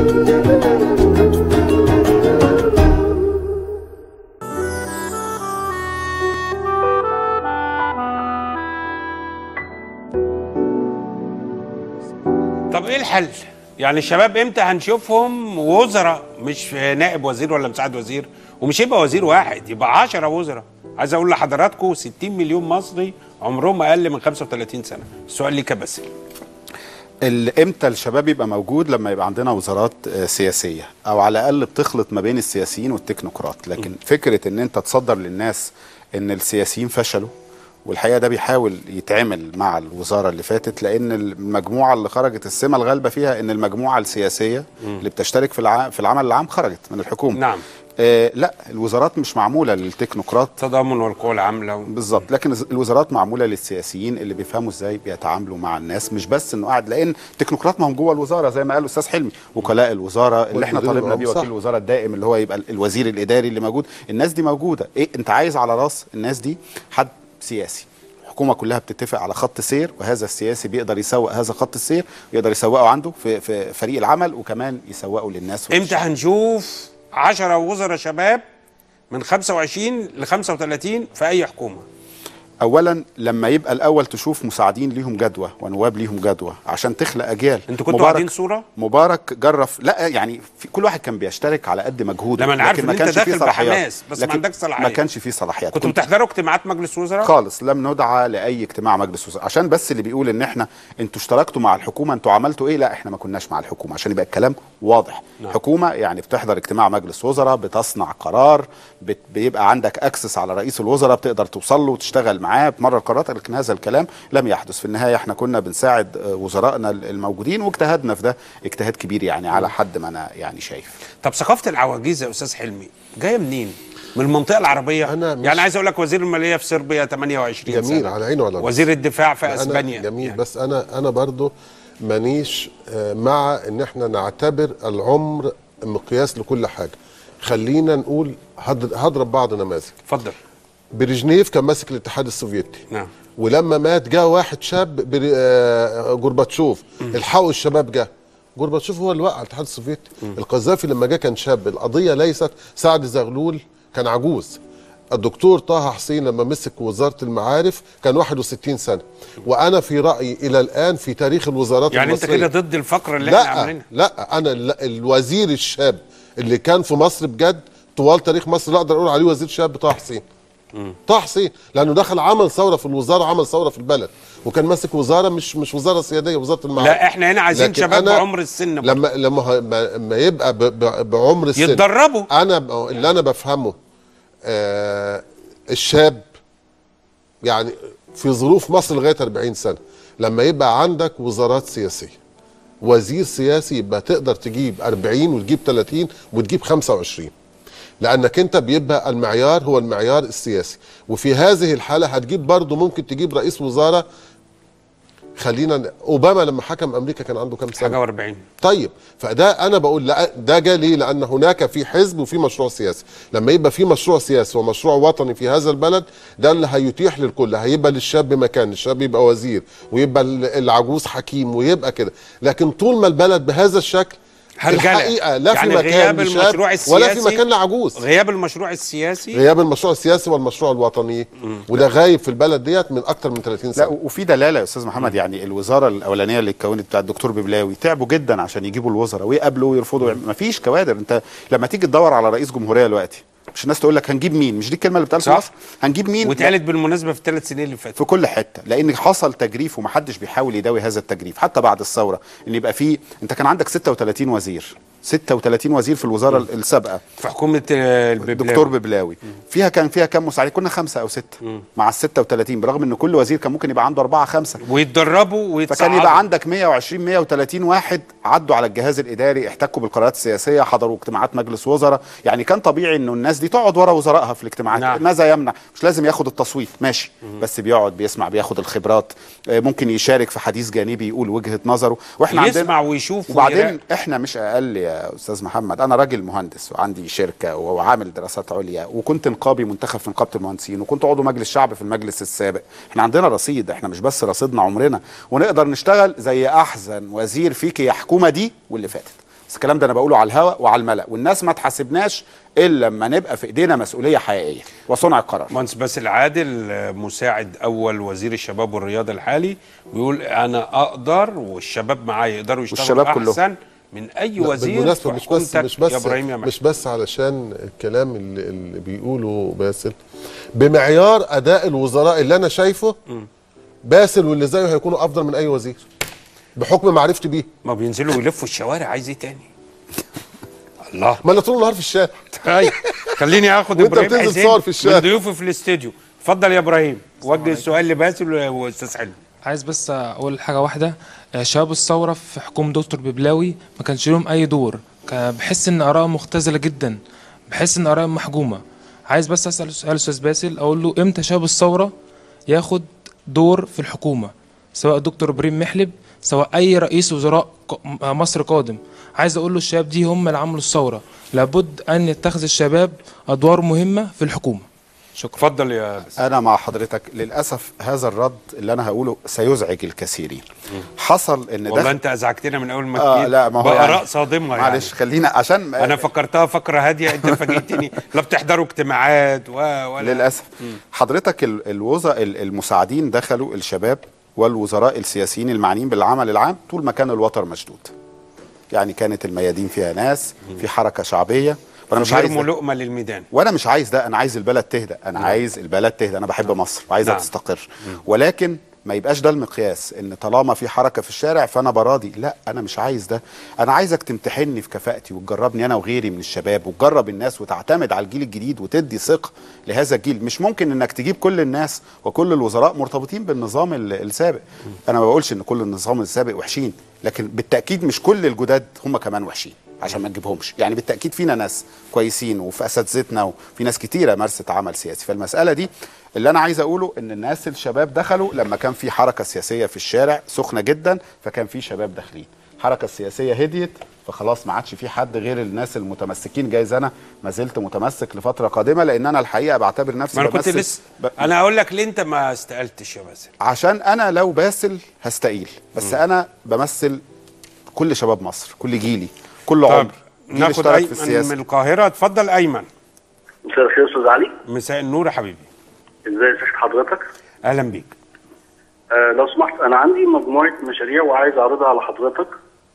طب ايه الحل؟ يعني الشباب امتى هنشوفهم وزراء مش نائب وزير ولا مساعد وزير ومش يبقى وزير واحد يبقى 10 وزراء عايز اقول لحضراتكم 60 مليون مصري عمرهم اقل من 35 سنه السؤال ليك يا باسل ال- امتى الشباب يبقى موجود لما يبقى عندنا وزارات آه، سياسيه او على الاقل بتخلط ما بين السياسيين والتكنوقراط لكن فكره ان انت تصدر للناس ان السياسيين فشلوا والحقيقه ده بيحاول يتعمل مع الوزاره اللي فاتت لان المجموعه اللي خرجت السمه الغالبه فيها ان المجموعه السياسيه اللي بتشترك في الع... في العمل العام خرجت من الحكومه نعم. آه لا الوزارات مش معموله للتكنوقراط التضامن والقوى العامله و... بالظبط لكن الز- الوزارات معموله للسياسيين اللي بيفهموا ازاي بيتعاملوا مع الناس مش بس انه قاعد لان التكنوقراط ما هم جوه الوزاره زي ما قال الاستاذ حلمي وكلاء الوزاره اللي احنا والمدير طالبنا بيه العام، صح. وكيل الوزاره الدائم اللي هو يبقى ال- الوزير الاداري اللي موجود الناس دي موجوده ايه انت عايز على راس الناس دي حد سياسي الحكومه كلها بتتفق على خط سير وهذا السياسي بيقدر يسوق هذا خط السير ويقدر يسوقه عنده في في فريق العمل وكمان يسوقه للناس امتى والشعب. هنشوف 10 وزراء شباب من 25 ل 35 في اي حكومه اولا لما يبقى الاول تشوف مساعدين ليهم جدوى ونواب ليهم جدوى عشان تخلق اجيال انتوا كنتوا مبارك- قاعدين صوره مبارك جرف لا يعني في كل واحد كان بيشترك على قد مجهوده لما أنا عارف لكن إن ما أنت كانش فيه داخل صلاحيات. بحماس، بس ما لكن عندكش صلاحية. ما كانش فيه صلاحيات كنتوا كنت- بتحضروا اجتماعات مجلس وزراء خالص لم ندعى لاي اجتماع مجلس وزراء عشان بس اللي بيقول ان احنا انتوا اشتركتوا مع الحكومه انتوا عملتوا ايه لا احنا ما كناش مع الحكومه عشان يبقى الكلام واضح نعم. حكومه يعني بتحضر اجتماع مجلس وزراء بتصنع قرار بت بيبقى عندك اكسس على رئيس الوزراء بتقدر توصل له وتشتغل معاه تمرر قرارات لكن هذا الكلام لم يحدث في النهايه احنا كنا بنساعد آه، وزرائنا الموجودين واجتهدنا في ده اجتهاد كبير يعني على حد ما انا يعني شايف طب ثقافه العواجيز يا استاذ حلمي جايه منين من المنطقه العربيه أنا مش- يعني عايز اقول لك وزير الماليه في صربيا 28 جميل سنه على عيني وعلى راسي. وزير الدفاع في أنا اسبانيا جميل يعني. بس انا انا برضو مانيش آه، مع ان احنا نعتبر العمر مقياس لكل حاجه خلينا نقول هض- هضرب بعض نماذج اتفضل بريجنيف كان ماسك الاتحاد السوفيتي نعم ولما مات جاء واحد شاب بري- آه، جورباتشوف الحقوا الشباب جه جورباتشوف هو اللي وقع الاتحاد السوفيتي القذافي لما جه كان شاب القضيه ليست سعد زغلول كان عجوز الدكتور طه حسين لما مسك وزاره المعارف كان 61 سنه وانا في رايي الى الان في تاريخ الوزارات يعني انت المصريه كده ضد الفقره اللي احنا لا عاملينها لا انا ال- الوزير الشاب اللي كان في مصر بجد طوال تاريخ مصر لا اقدر اقول عليه وزير شاب طه حسين طه حسين لانه دخل عمل ثوره في الوزاره عمل ثوره في البلد وكان ماسك وزاره مش مش وزاره سياديه وزاره المعارف لا احنا هنا عايزين لكن شباب أنا بعمر السن برضه. لما لما ه- ما- ما يبقى ب- ب- بعمر السن يتدربوا انا ب- اللي انا بفهمه آه الشاب يعني في ظروف مصر لغايه 40 سنه لما يبقى عندك وزارات سياسيه وزير سياسي يبقى تقدر تجيب 40 وتجيب 30 وتجيب 25 لانك انت بيبقى المعيار هو المعيار السياسي وفي هذه الحاله هتجيب برضه ممكن تجيب رئيس وزاره خلينا ن- اوباما لما حكم امريكا كان عنده كام سنه حاجه و40 طيب فده انا بقول لا ده جه ليه لان هناك في حزب وفي مشروع سياسي لما يبقى في مشروع سياسي ومشروع وطني في هذا البلد ده اللي هيتيح للكل هيبقى للشاب مكان الشاب يبقى وزير ويبقى ال- العجوز حكيم ويبقى كده لكن طول ما البلد بهذا الشكل هرجلة. الحقيقه لا يعني في مكان غياب لشاب المشروع ولا في السياسي- مكان لعجوز غياب المشروع السياسي غياب المشروع السياسي والمشروع الوطني وده غايب في البلد ديت من اكتر من 30 لا سنه وفي دلاله يا استاذ محمد يعني الوزاره الاولانيه اللي اتكونت بتاع الدكتور ببلاوي تعبوا جدا عشان يجيبوا الوزراء ويقابلوا ويرفضوا ما فيش كوادر انت لما تيجي تدور على رئيس جمهوريه دلوقتي مش الناس تقول لك هنجيب مين مش دي الكلمه اللي بتقال في صح. مصر هنجيب مين واتقالت بالمناسبه في الثلاث سنين اللي فاتوا في كل حته لان حصل تجريف ومحدش بيحاول يداوي هذا التجريف حتى بعد الثوره ان يبقى في انت كان عندك 36 وزير 36 وزير في الوزاره السابقه في حكومه آه، الببلاوي دكتور ببلاوي فيها كان فيها كام مساعد كنا خمسه او سته مع ال 36 برغم ان كل وزير كان ممكن يبقى عنده اربعه خمسه ويتدربوا ويتصعدوا فكان يبقى عندك 120 130 واحد عدوا على الجهاز الاداري احتكوا بالقرارات السياسيه حضروا اجتماعات مجلس وزراء يعني كان طبيعي انه الناس دي تقعد ورا وزرائها في الاجتماعات نعم. ماذا يمنع مش لازم ياخد التصويت ماشي بس بيقعد بيسمع بياخد الخبرات آه، ممكن يشارك في حديث جانبي يقول وجهه نظره واحنا يسمع عندنا ويشوف وبعدين ويراقب. احنا مش اقل يا استاذ محمد انا راجل مهندس وعندي شركه وعامل دراسات عليا وكنت نقابي منتخب في نقابه المهندسين وكنت عضو مجلس شعب في المجلس السابق احنا عندنا رصيد احنا مش بس رصيدنا عمرنا ونقدر نشتغل زي احسن وزير فيك يا حكومه دي واللي فاتت بس الكلام ده انا بقوله على الهواء وعلى الملأ والناس ما تحاسبناش الا لما نبقى في ايدينا مسؤوليه حقيقيه وصنع القرار مهندس باسل عادل آه، مساعد اول وزير الشباب والرياضه الحالي بيقول انا اقدر والشباب معايا يقدروا يشتغلوا والشباب كلهم. احسن من اي لا، وزير بالمناسبة في مش بس حكومتك مش بس يا ابراهيم يا مش بس علشان الكلام اللي, اللي بيقوله باسل بمعيار اداء الوزراء اللي انا شايفه باسل واللي زيه هيكونوا افضل من اي وزير بحكم معرفتي بيه ما بينزلوا يلفوا الشوارع عايز ايه تاني الله ما انا طول النهار في الشارع طيب خليني اخد وانت ابراهيم بتنزل حسين تصور في الشارع. من ضيوفي في الاستديو اتفضل يا ابراهيم وجه السؤال لباسل واستاذ حلمي عايز بس اقول حاجه واحده آه، شباب الثوره في حكومه دكتور ببلاوي ما كانش لهم اي دور كان بحس ان ارائهم مختزله جدا بحس ان ارائهم محجومه عايز بس اسال سؤال استاذ باسل اقول له امتى شباب الثوره ياخد دور في الحكومه سواء دكتور ابراهيم محلب سواء اي رئيس وزراء ق- آه، مصر قادم عايز اقول له الشباب دي هم اللي عملوا الثوره لابد ان يتخذ الشباب ادوار مهمه في الحكومه شكرا اتفضل يا انا مع حضرتك للاسف هذا الرد اللي انا هقوله سيزعج الكثيرين حصل ان والله ده انت ازعجتنا من اول ما آه جيت لا ما هو باراء يعني صادمه معلش يعني خلينا عشان انا فكرتها فقره هاديه انت فاجئتني لا بتحضروا اجتماعات و ولا للاسف حضرتك ال- الوزراء ال- المساعدين دخلوا الشباب والوزراء السياسيين المعنيين بالعمل العام طول ما كان الوتر مشدود يعني كانت الميادين فيها ناس في حركه شعبيه وانا مش عايز يرموا ده. لقمه للميدان وانا مش عايز ده انا عايز البلد تهدى انا عايز البلد تهدى انا بحب مصر وعايزها نعم. تستقر ولكن ما يبقاش ده المقياس ان طالما في حركه في الشارع فانا براضي لا انا مش عايز ده انا عايزك تمتحني في كفاءتي وتجربني انا وغيري من الشباب وتجرب الناس وتعتمد على الجيل الجديد وتدي ثقه لهذا الجيل مش ممكن انك تجيب كل الناس وكل الوزراء مرتبطين بالنظام ال- السابق انا ما بقولش ان كل النظام السابق وحشين لكن بالتاكيد مش كل الجداد هم كمان وحشين عشان ما نجيبهمش يعني بالتاكيد فينا ناس كويسين وفي اساتذتنا وفي ناس كتيره مارست عمل سياسي فالمساله دي اللي انا عايز اقوله ان الناس الشباب دخلوا لما كان في حركه سياسيه في الشارع سخنه جدا فكان في شباب داخلين الحركه السياسيه هديت فخلاص ما عادش في حد غير الناس المتمسكين جايز انا ما زلت متمسك لفتره قادمه لان انا الحقيقه بعتبر نفسي ما انا كنت بمثل- لسه ب... انا اقول لك ليه انت ما استقلتش يا باسل عشان انا لو باسل هستقيل بس انا بمثل كل شباب مصر كل جيلي كل طب عمر جيل ناخد اشترك في ايمن السياسه من القاهره اتفضل ايمن مساء الخير يا استاذ علي مساء النور يا حبيبي ازاي صحه حضرتك اهلا بيك آه لو سمحت انا عندي مجموعه مشاريع وعايز اعرضها على حضرتك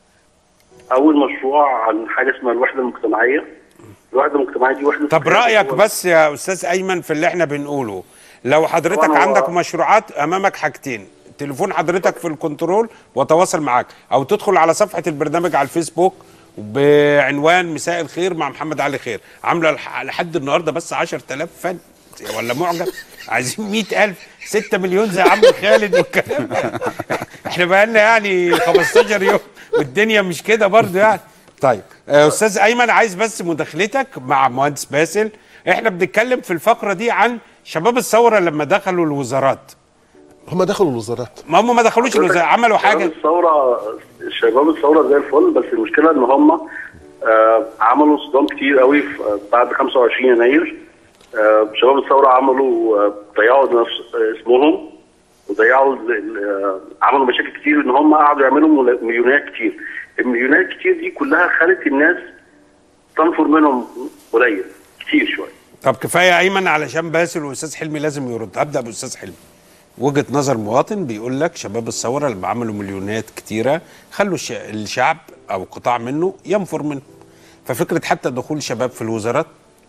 اول مشروع عن حاجه اسمها الوحده المجتمعيه الوحده المجتمعيه دي وحده طب رايك بس يا استاذ ايمن في اللي احنا بنقوله لو حضرتك طبعاً هو- عندك مشروعات امامك حاجتين تليفون حضرتك في الكنترول وتواصل معاك او تدخل على صفحه البرنامج على الفيسبوك بعنوان مساء الخير مع محمد علي خير عامله لح- لحد النهارده بس 10000 فن ولا معجب عايزين 100000 6 مليون زي عم خالد والكلام ده. احنا بقالنا يعني 15 يوم والدنيا مش كده برضو يعني طيب آه، استاذ ايمن عايز بس مداخلتك مع مهندس باسل احنا بنتكلم في الفقره دي عن شباب الثوره لما دخلوا الوزارات هم دخلوا الوزارات ما هم ما دخلوش الوزارات عملوا حاجه شباب الثوره شباب الثوره زي الفل بس المشكله ان هم آه عملوا صدام كتير قوي في آه، بعد 25 يناير آه شباب الثوره عملوا آه ضيعوا نفس آه اسمهم وضيعوا ال- ال- آه، عملوا مشاكل كتير ان هم قعدوا يعملوا مل- مليونات كتير المليونات كتير دي كلها خلت الناس تنفر منهم قليل كتير شويه طب كفايه يا ايمن علشان باسل واستاذ حلمي لازم يرد هبدا باستاذ حلمي وجهه نظر مواطن بيقول لك شباب الثوره لما عملوا مليونات كتيره خلوا الش- الشعب او قطاع منه ينفر منه ففكره حتى دخول شباب في الوزارات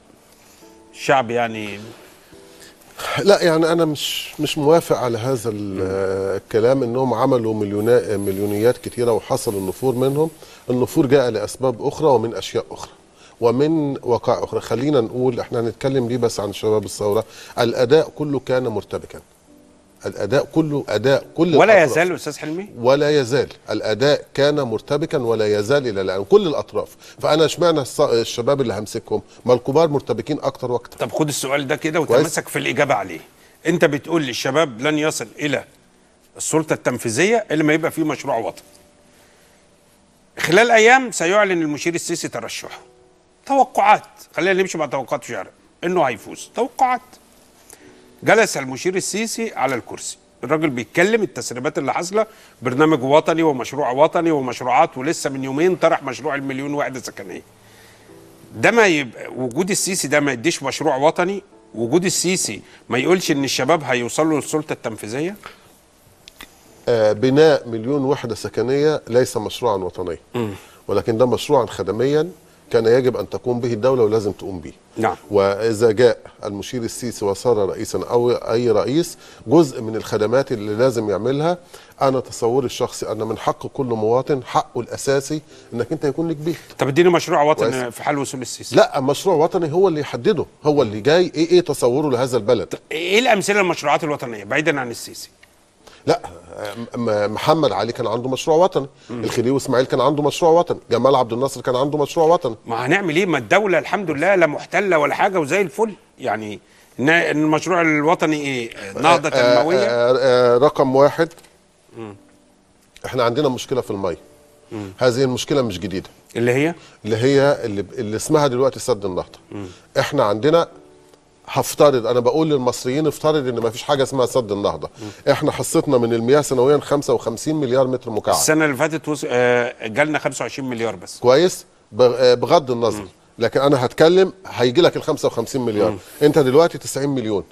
الشعب يعني لا يعني انا مش مش موافق على هذا ال- الكلام انهم عملوا مليونا مليونيات كتيره وحصل النفور منهم النفور جاء لاسباب اخرى ومن اشياء اخرى ومن وقائع اخرى خلينا نقول احنا هنتكلم ليه بس عن شباب الثوره الاداء كله كان مرتبكا الاداء كله اداء كل ولا الأطراف. يزال استاذ حلمي ولا يزال الاداء كان مرتبكا ولا يزال الى الان كل الاطراف فانا اشمعنى الص- الشباب اللي همسكهم ما الكبار مرتبكين اكتر واكتر طب خد السؤال ده كده كويس. وتمسك في الاجابه عليه انت بتقول لي الشباب لن يصل الى السلطه التنفيذيه الا ما يبقى فيه مشروع وطني خلال ايام سيعلن المشير السيسي ترشحه توقعات خلينا نمشي مع توقعات شعر انه هيفوز توقعات جلس المشير السيسي على الكرسي الراجل بيتكلم التسريبات اللي حاصله برنامج وطني ومشروع وطني ومشروعات ولسه من يومين طرح مشروع المليون وحده سكنيه ده ما يبقى وجود السيسي ده ما يديش مشروع وطني وجود السيسي ما يقولش ان الشباب هيوصلوا للسلطه التنفيذيه آه، بناء مليون وحدة سكنية ليس مشروعا وطنيا ولكن ده مشروعا خدميا كان يجب أن تقوم به الدولة ولازم تقوم به نعم. وإذا جاء المشير السيسي وصار رئيسا أو أي رئيس جزء من الخدمات اللي لازم يعملها أنا تصوري الشخصي أن من حق كل مواطن حقه الأساسي أنك أنت يكون لك بيت طب اديني مشروع وطني كويس. في حل وصول السيسي لا مشروع وطني هو اللي يحدده هو اللي جاي ايه ايه تصوره لهذا البلد ايه الامثله للمشروعات الوطنيه بعيدا عن السيسي لا م- محمد علي كان عنده مشروع وطني الخديوي اسماعيل كان عنده مشروع وطني جمال عبد الناصر كان عنده مشروع وطني ما هنعمل ايه ما الدوله الحمد لله لا محتله ولا حاجه وزي الفل يعني إن المشروع الوطني ايه نهضه آه، تنمويه آه، آه، رقم واحد احنا عندنا مشكله في الميه هذه المشكله مش جديده اللي هي اللي هي اللي, اللي اسمها دلوقتي سد النهضه احنا عندنا هفترض انا بقول للمصريين افترض ان ما فيش حاجه اسمها سد النهضه احنا حصتنا من المياه سنويا 55 مليار متر مكعب السنه اللي فاتت وص... آه جالنا 25 مليار بس كويس بغ- آه، بغض النظر لكن انا هتكلم هيجي لك ال 55 مليار انت دلوقتي 90 مليون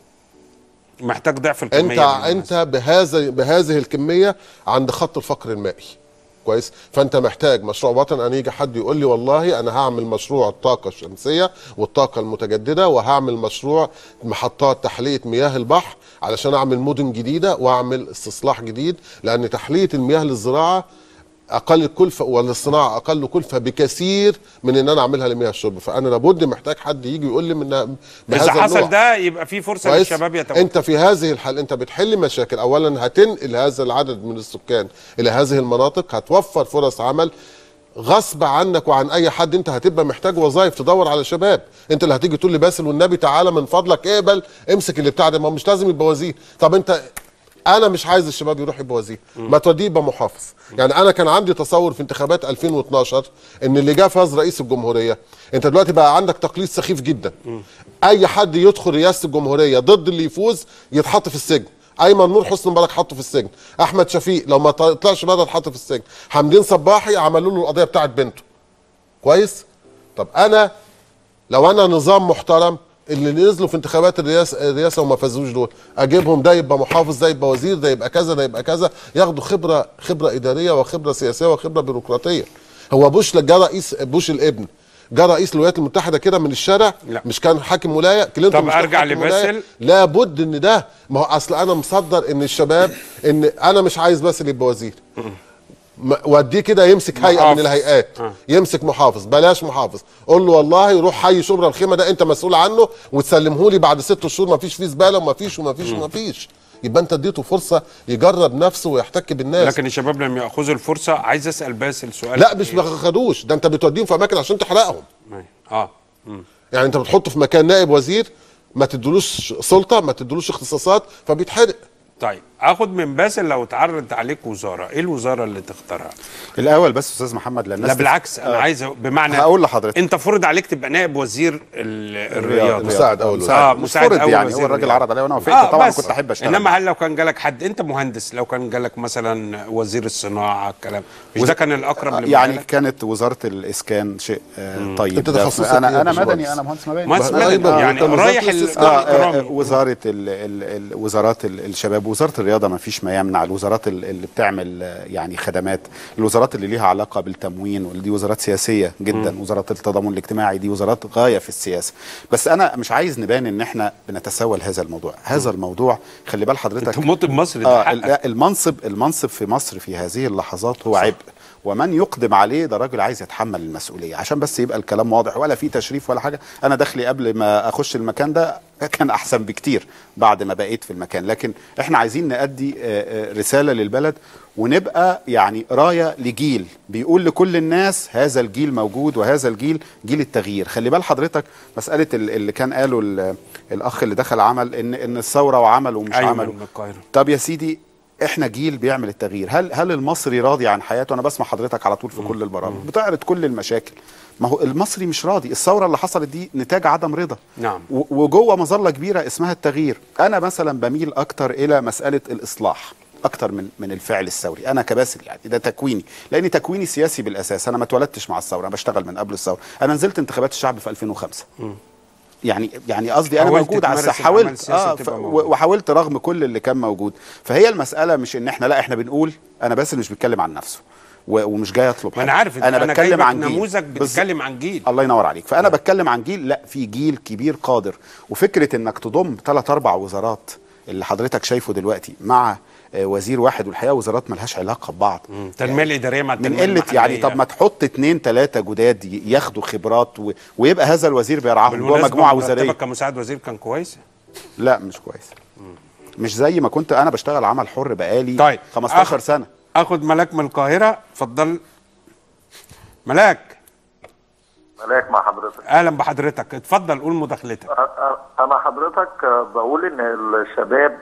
محتاج ضعف الكميه انت بالمناسبة. انت بهذا بهذه الكميه عند خط الفقر المائي كويس فانت محتاج مشروع وطني انا يجي حد يقول لي والله انا هعمل مشروع الطاقه الشمسيه والطاقه المتجدده وهعمل مشروع محطات تحليه مياه البحر علشان اعمل مدن جديده واعمل استصلاح جديد لان تحليه المياه للزراعه اقل كلفه وللصناعه اقل كلفه بكثير من ان انا اعملها لمياه الشرب فانا لابد محتاج حد يجي يقول لي من بهذا اذا حصل النوع. ده يبقى في فرصه كويس للشباب يتوجه انت في هذه الحال انت بتحل مشاكل اولا هتنقل هذا العدد من السكان الى هذه المناطق هتوفر فرص عمل غصب عنك وعن اي حد انت هتبقى محتاج وظائف تدور على شباب انت اللي هتيجي تقول لي باسل والنبي تعالى من فضلك اقبل امسك اللي بتاع ده ما هو مش لازم يبقى وزير طب انت انا مش عايز الشباب يروح يبقى وزير ما توديه يبقى محافظ يعني انا كان عندي تصور في انتخابات 2012 ان اللي جه فاز رئيس الجمهوريه انت دلوقتي بقى عندك تقليد سخيف جدا اي حد يدخل رئاسه الجمهوريه ضد اللي يفوز يتحط في السجن ايمن نور حسني مبارك حطه في السجن احمد شفيق لو ما طلعش بره اتحط في السجن حمدين صباحي عملوا له القضيه بتاعت بنته كويس طب انا لو انا نظام محترم اللي نزلوا في انتخابات الرئاسه الرئاسه وما فازوش دول اجيبهم ده يبقى محافظ ده يبقى وزير ده يبقى كذا ده يبقى كذا ياخدوا خبره خبره اداريه وخبره سياسيه وخبره بيروقراطيه هو بوش جه رئيس بوش الابن جه رئيس الولايات المتحده كده من الشارع لا. مش كان حاكم ولايه كلينتون طب مش كان أرجع حاكم ولاية؟ لباسل. لابد ان ده ما هو اصل انا مصدر ان الشباب ان انا مش عايز باسل يبقى وزير م- وديه كده يمسك هيئه محافظ. من الهيئات آه. يمسك محافظ بلاش محافظ قول له والله روح حي شبرا الخيمه ده انت مسؤول عنه وتسلمه لي بعد ست شهور ما فيش فيه زباله وما فيش وما فيش وما فيش يبقى انت اديته فرصه يجرب نفسه ويحتك بالناس لكن الشباب لم ياخذوا الفرصه عايز اسال باسل سؤال لا مش ما خدوش ده انت بتوديهم في اماكن عشان تحرقهم اه مم. يعني انت بتحطه في مكان نائب وزير ما تدلوش سلطه ما تدلوش اختصاصات فبيتحرق طيب اخد من باسل لو اتعرض عليك وزاره ايه الوزاره اللي تختارها الاول بس استاذ محمد للناس لا بالعكس انا عايز بمعنى هقول لحضرتك. انت فرض عليك تبقى نائب وزير ال- الرياضه مساعد اول وزير. اه مش مساعد فرض اول يعني وزير هو الراجل الرياضة. عرض عليا وانا وافقت طبعا بس. كنت احب اشتغل انما هل لو كان جالك حد انت مهندس لو كان جالك مثلا وزير الصناعه الكلام مش ده كان الاقرب لما يعني جالك؟ كانت وزاره الاسكان شيء آه طيب انت ده تخصصك انا ايه انا يا مدني باشمهندس؟ انا مهندس مباني مهندس بقى- مدني بقى- يعني كان وزارة رايح الاستثمار. ال- آه آه الاكرامي وزاره ال ال ال وزارات ال الشباب وزاره الرياضه ما فيش ما يمنع الوزارات ال- اللي بتعمل آه، يعني خدمات الوزارات اللي ليها علاقه بالتموين ودي وزارات سياسيه جدا وزاره التضامن الاجتماعي دي وزارات غايه في السياسه بس انا مش عايز نبان ان احنا بنتسول هذا الموضوع هذا الموضوع خلي بال حضرتك انت مواطن مصري ده اه حقك. ال- المنصب المنصب في مصر في هذه اللحظات هو عبء ومن يقدم عليه ده راجل عايز يتحمل المسؤوليه عشان بس يبقى الكلام واضح ولا في تشريف ولا حاجه انا دخلي قبل ما اخش المكان ده كان احسن بكتير بعد ما بقيت في المكان لكن احنا عايزين نأدي آه، آه، رساله للبلد ونبقى يعني رايه لجيل بيقول لكل الناس هذا الجيل موجود وهذا الجيل جيل التغيير خلي بال حضرتك مساله ال- اللي كان قاله ال- الاخ اللي دخل عمل ان ان الثوره وعمل ومش أيمن عمل من القاهرة. طب يا سيدي احنا جيل بيعمل التغيير هل هل المصري راضي عن حياته انا بسمع حضرتك على طول في كل البرامج بتعرض كل المشاكل ما هو المصري مش راضي الثوره اللي حصلت دي نتاج عدم رضا نعم. و- وجوه مظله كبيره اسمها التغيير انا مثلا بميل اكتر الى مساله الاصلاح اكتر من من الفعل الثوري انا كباسل يعني ده تكويني لاني تكويني سياسي بالاساس انا ما اتولدتش مع الثوره انا بشتغل من قبل الثوره انا نزلت انتخابات الشعب في 2005 يعني يعني قصدي انا حاولت موجود على تمارس الساحه العمل حاولت السياسي اه وتبقى ف- موجود. وحاولت رغم كل اللي كان موجود فهي المساله مش ان احنا لا احنا بنقول انا باسل مش بيتكلم عن نفسه و- ومش جاي اطلب ما انا حاجة. عارف انا أنا بتكلم جايبك عن جيل نموذج بز- بتتكلم عن جيل الله ينور عليك فانا بتكلم عن جيل لا في جيل كبير قادر وفكره انك تضم ثلاث اربع وزارات اللي حضرتك شايفه دلوقتي مع آه، وزير واحد والحقيقه وزارات ملهاش علاقه ببعض التنميه الاداريه مع من التنميه قله يعني المحلية. طب ما تحط اتنين تلاته جداد ي- ياخدوا خبرات و... ويبقى هذا الوزير بيرعاهم جوه بالمناسبة مجموعه مرتبك وزاريه كمساعد وزير كان كويس لا مش كويس مش زي ما كنت انا بشتغل عمل حر بقالي طيب 15 آخ- سنه اخد ملاك من القاهره اتفضل ملاك ملاك مع حضرتك اهلا بحضرتك اتفضل قول مداخلتك أ- أ- انا حضرتك آه، بقول ان الشباب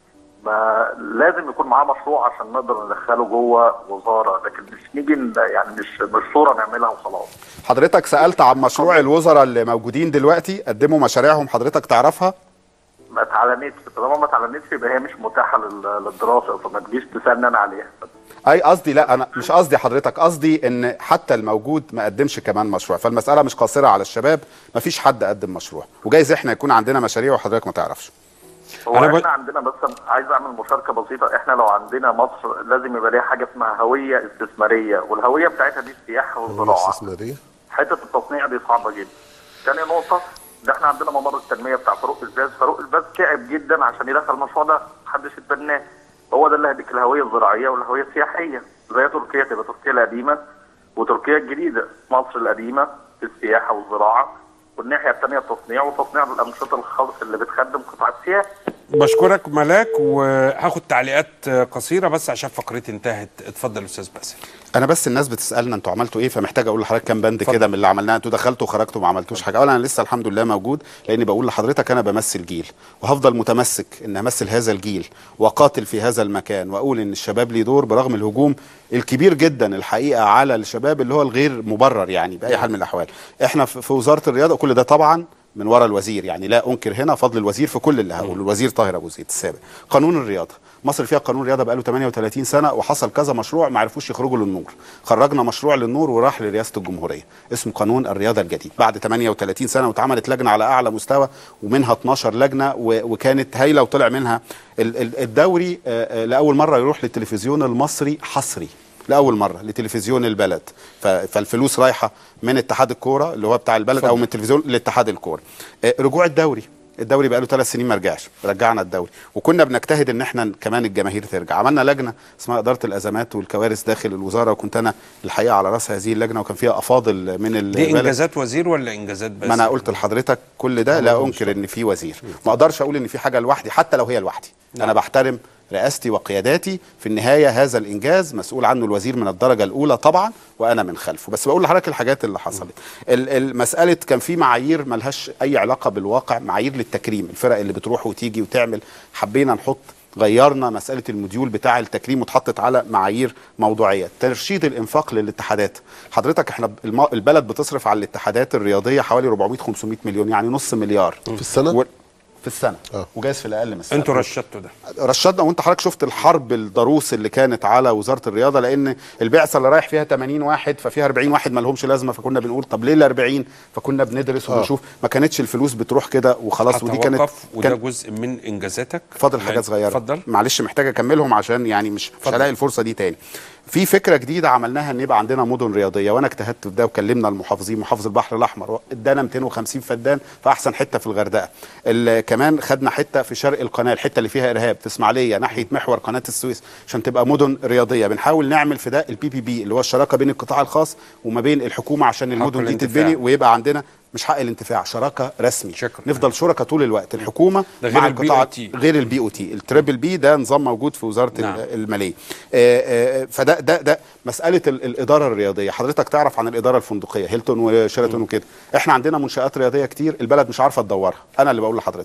ما لازم يكون معاه مشروع عشان نقدر ندخله جوه وزاره لكن مش نيجي ن- يعني مش مش صوره نعملها وخلاص حضرتك سالت عن مشروع الوزراء اللي موجودين دلوقتي قدموا مشاريعهم حضرتك تعرفها ما اتعلنتش طالما ما اتعلنتش يبقى هي مش متاحه لل- للدراسه فما تجيش تسالني انا عليها اي قصدي لا انا مش قصدي حضرتك قصدي ان حتى الموجود ما قدمش كمان مشروع فالمساله مش قاصره على الشباب ما فيش حد قدم مشروع وجايز احنا يكون عندنا مشاريع وحضرتك ما تعرفش هو أنا ب- احنا عندنا بس عايز اعمل مشاركه بسيطه احنا لو عندنا مصر لازم يبقى ليها حاجه اسمها هويه استثماريه والهويه بتاعتها دي السياحه والزراعه استثماريه حته التصنيع دي صعبه جدا. تاني نقطه ده احنا عندنا ممر التنميه بتاع فاروق الباز، فاروق الباز تعب جدا عشان يدخل المشروع ده محدش اتبناه. هو ده اللي هيديك الهويه الزراعيه والهويه السياحيه زي تركيا تبقى تركيا القديمه وتركيا الجديده، مصر القديمه في السياحه والزراعه والناحيه الثانيه التصنيع وتصنيع الانشطه الخاصه اللي بتخدم قطاع السياحه. بشكرك ملاك وهاخد تعليقات قصيره بس عشان فقرتي انتهت اتفضل استاذ باسل انا بس الناس بتسالنا انتوا عملتوا ايه فمحتاج اقول لحضرتك كام بند اتفضل. كده من اللي عملناه انتوا دخلتوا وخرجتوا ما عملتوش حاجه اولا انا لسه الحمد لله موجود لاني بقول لحضرتك انا بمثل جيل وهفضل متمسك ان امثل هذا الجيل وقاتل في هذا المكان واقول ان الشباب ليه دور برغم الهجوم الكبير جدا الحقيقه على الشباب اللي هو الغير مبرر يعني باي حال من الاحوال احنا في في وزاره الرياضه كل ده طبعا من ورا الوزير يعني لا انكر هنا فضل الوزير في كل اللي هقوله الوزير طاهر ابو زيد السابق قانون الرياضه مصر فيها قانون رياضه بقاله 38 سنه وحصل كذا مشروع ما عرفوش يخرجوا للنور خرجنا مشروع للنور وراح لرئاسه الجمهوريه اسمه قانون الرياضه الجديد بعد 38 سنه واتعملت لجنه على اعلى مستوى ومنها 12 لجنه و- وكانت هايله وطلع منها ال- ال- الدوري آه، آه، لاول مره يروح للتلفزيون المصري حصري لاول مره لتلفزيون البلد ف- فالفلوس رايحه من اتحاد الكوره اللي هو بتاع البلد او من التلفزيون لاتحاد الكوره آه، رجوع الدوري الدوري بقى له ثلاث سنين ما رجعش رجعنا الدوري وكنا بنجتهد ان احنا كمان الجماهير ترجع عملنا لجنه اسمها اداره الازمات والكوارث داخل الوزاره وكنت انا الحقيقه على راس هذه اللجنه وكان فيها افاضل من دي البلد انجازات وزير ولا انجازات بس ما انا قلت لحضرتك كل ده لا انكر ان في وزير ما اقدرش اقول ان في حاجه لوحدي حتى لو هي لوحدي انا بحترم رئاستي وقياداتي في النهايه هذا الانجاز مسؤول عنه الوزير من الدرجه الاولى طبعا وانا من خلفه بس بقول لحضرتك الحاجات اللي حصلت ال- المساله كان في معايير ملهاش اي علاقه بالواقع معايير للتكريم الفرق اللي بتروح وتيجي وتعمل حبينا نحط غيرنا مساله الموديول بتاع التكريم واتحطت على معايير موضوعيه ترشيد الانفاق للاتحادات حضرتك احنا الم- البلد بتصرف على الاتحادات الرياضيه حوالي 400 500 مليون يعني نص مليار في السنة؟ و... في السنه آه. وجايز في الاقل من السنه انتوا رشدتوا ده رشدنا وانت حضرتك شفت الحرب الضروس اللي كانت على وزاره الرياضه لان البعثه اللي رايح فيها 80 واحد ففيها 40 واحد ما لهمش لازمه فكنا بنقول طب ليه ال 40 فكنا بندرس وبنشوف ما كانتش الفلوس بتروح كده وخلاص ودي كانت هتوقف وده كان جزء من انجازاتك فاضل لا، حاجات صغيره اتفضل معلش محتاج اكملهم عشان يعني مش مش اتفضل. هلاقي الفرصه دي تاني في فكره جديده عملناها ان يبقى عندنا مدن رياضيه وانا اجتهدت في ده وكلمنا المحافظين محافظ البحر الاحمر ادانا 250 فدان في احسن حته في الغردقه ال- كمان خدنا حته في شرق القناه الحته اللي فيها ارهاب في اسماعيليه ناحيه محور قناه السويس عشان تبقى مدن رياضيه بنحاول نعمل في ده البي بي بي اللي هو الشراكه بين القطاع الخاص وما بين الحكومه عشان المدن دي الانتفاع. تتبني ويبقى عندنا مش حق الانتفاع شراكه رسمي شكرا. نفضل شركاء طول الوقت الحكومه ده غير مع البي القطاع أو تي. غير البي او تي التريبل بي ده نظام موجود في وزاره نعم. نعم. الماليه آه، آه، فده ده ده مساله ال- الاداره الرياضيه حضرتك تعرف عن الاداره الفندقيه هيلتون وشيراتون وكده احنا عندنا منشات رياضيه كتير البلد مش عارفه تدورها انا اللي بقول لحضرتك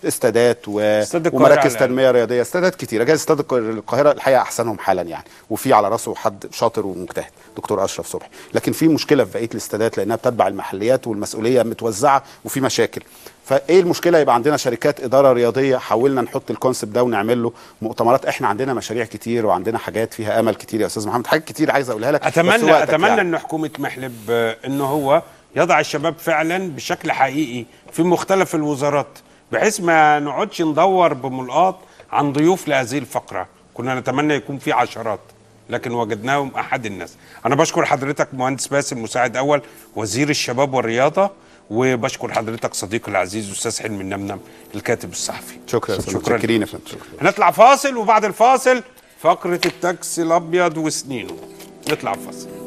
استادات و... استاد القاهرة ومراكز على تنميه رياضيه استادات كتيره جايز استاد الق- القاهره الحقيقه احسنهم حالا يعني وفي على راسه حد شاطر ومجتهد دكتور اشرف صبحي لكن في مشكله في بقيه الاستادات لانها بتتبع المحليات والمسؤوليه متوزعه وفي مشاكل فايه المشكله يبقى عندنا شركات اداره رياضيه حاولنا نحط الكونسيبت ده ونعمل له مؤتمرات احنا عندنا مشاريع كتير وعندنا حاجات فيها امل كتير يا استاذ محمد حاجات كتير عايز اقولها لك بس اتمنى وقتك اتمنى يعني. ان حكومه محلب آه، ان هو يضع الشباب فعلا بشكل حقيقي في مختلف الوزارات بحيث ما نقعدش ندور بملقاط عن ضيوف لهذه الفقره كنا نتمنى يكون في عشرات لكن وجدناهم احد الناس انا بشكر حضرتك مهندس باسم مساعد اول وزير الشباب والرياضه وبشكر حضرتك صديقي العزيز استاذ حلمي النمنم الكاتب الصحفي شكرا يا أستاذ، شكرا متشكرين يا فندم شكرا. هنطلع فاصل وبعد الفاصل فقره التاكسي الابيض وسنينه نطلع فاصل